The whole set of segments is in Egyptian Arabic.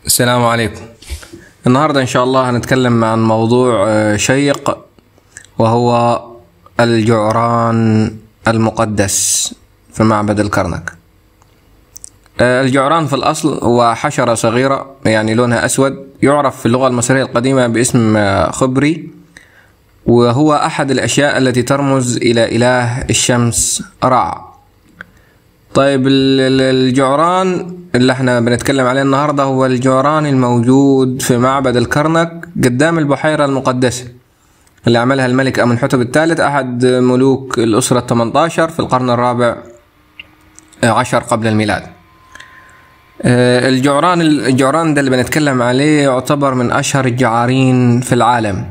السلام عليكم النهاردة إن شاء الله هنتكلم عن موضوع آه، شيق وهو الجعران المقدس في معبد الكرنك آه، الجعران في الأصل هو حشرة صغيرة يعني لونها أسود يعرف في اللغة المصرية القديمة باسم آه، خبري وهو أحد الأشياء التي ترمز إلى إله الشمس رع طيب ال- ال- الجعران اللي احنا بنتكلم عليه النهارده هو الجعران الموجود في معبد الكرنك قدام البحيرة المقدسة اللي عملها الملك أمنحتب الثالث أحد ملوك الأسرة ال 18 في القرن الرابع عشر قبل الميلاد آه، الجعران الجعران ده اللي بنتكلم عليه يعتبر من أشهر الجعارين في العالم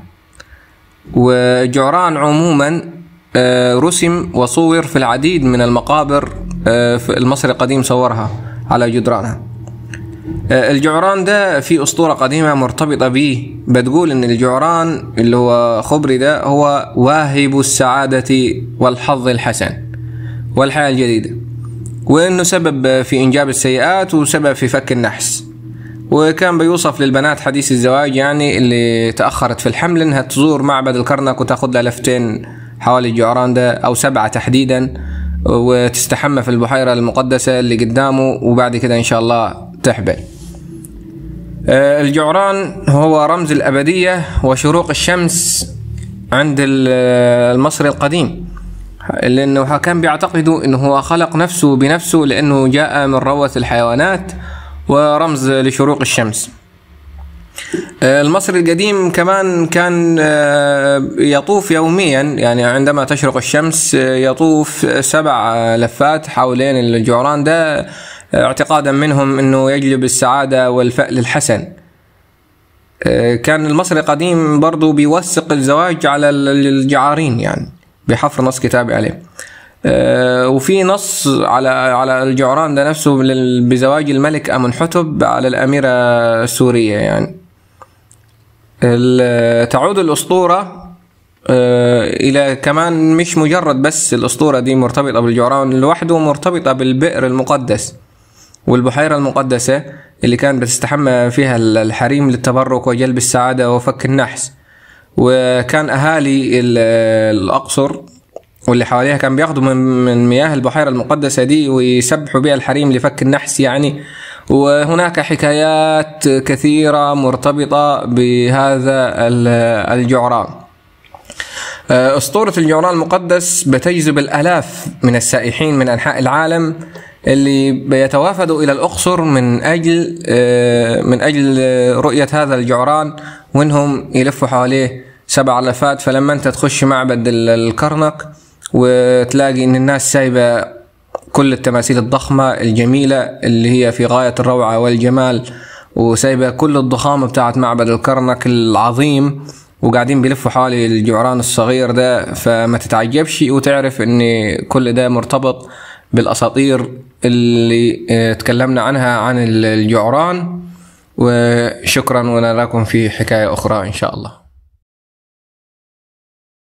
والجعران عموما آه، رسم وصور في العديد من المقابر آه، في المصري القديم صورها على جدرانها آه، الجعران ده في أسطورة قديمة مرتبطة به بتقول إن الجعران اللي هو خبري ده هو واهب السعادة والحظ الحسن والحياة الجديدة وإنه سبب في إنجاب السيئات وسبب في فك النحس وكان بيوصف للبنات حديث الزواج يعني اللي تأخرت في الحمل إنها تزور معبد الكرنك وتاخد لها لفتين حوالي الجعران ده أو سبعة تحديدا وتستحمى في البحيرة المقدسة اللي قدامه وبعد كده إن شاء الله تحبل آه، الجعران هو رمز الأبدية وشروق الشمس عند ال- المصري القديم لأنه كان بيعتقدوا أنه هو خلق نفسه بنفسه لأنه جاء من روث الحيوانات ورمز لشروق الشمس آه، المصري القديم كمان كان آه، يطوف يوميا يعني عندما تشرق الشمس آه، يطوف سبع آه، لفات حوالين الجعران ده آه، اعتقادا منهم انه يجلب السعادة والفأل الحسن آه، كان المصري القديم برضو بيوثق الزواج على ال- الجعارين يعني بحفر نص كتابي عليه آه، وفي نص على على الجعران ده نفسه لل- بزواج الملك أمنحتب على الأميرة السورية يعني ال- تعود الأسطورة آه، إلى كمان مش مجرد بس الأسطورة دي مرتبطة بالجعران لوحده مرتبطة بالبئر المقدس والبحيرة المقدسة اللي كانت بتستحمى فيها ال- الحريم للتبرك وجلب السعادة وفك النحس وكان أهالي ال- الأقصر واللي حواليها كان بياخدوا من من مياه البحيرة المقدسة دي ويسبحوا بها الحريم لفك النحس يعني وهناك حكايات كثيرة مرتبطة بهذا ال- الجعران آه، أسطورة الجعران المقدس بتجذب الآلاف من السائحين من أنحاء العالم اللي بيتوافدوا إلى الأقصر من أجل آه، من أجل آه، رؤية هذا الجعران وإنهم يلفوا حواليه سبع لفات فلما أنت تخش معبد ال- الكرنك وتلاقي إن الناس سايبة كل التماثيل الضخمة الجميلة اللي هي في غاية الروعة والجمال وسايبة كل الضخامة بتاعت معبد الكرنك العظيم وقاعدين بيلفوا حوالي الجعران الصغير ده فما تتعجبش وتعرف ان كل ده مرتبط بالاساطير اللي اه، تكلمنا عنها عن الجعران وشكرا ونراكم في حكاية اخرى ان شاء الله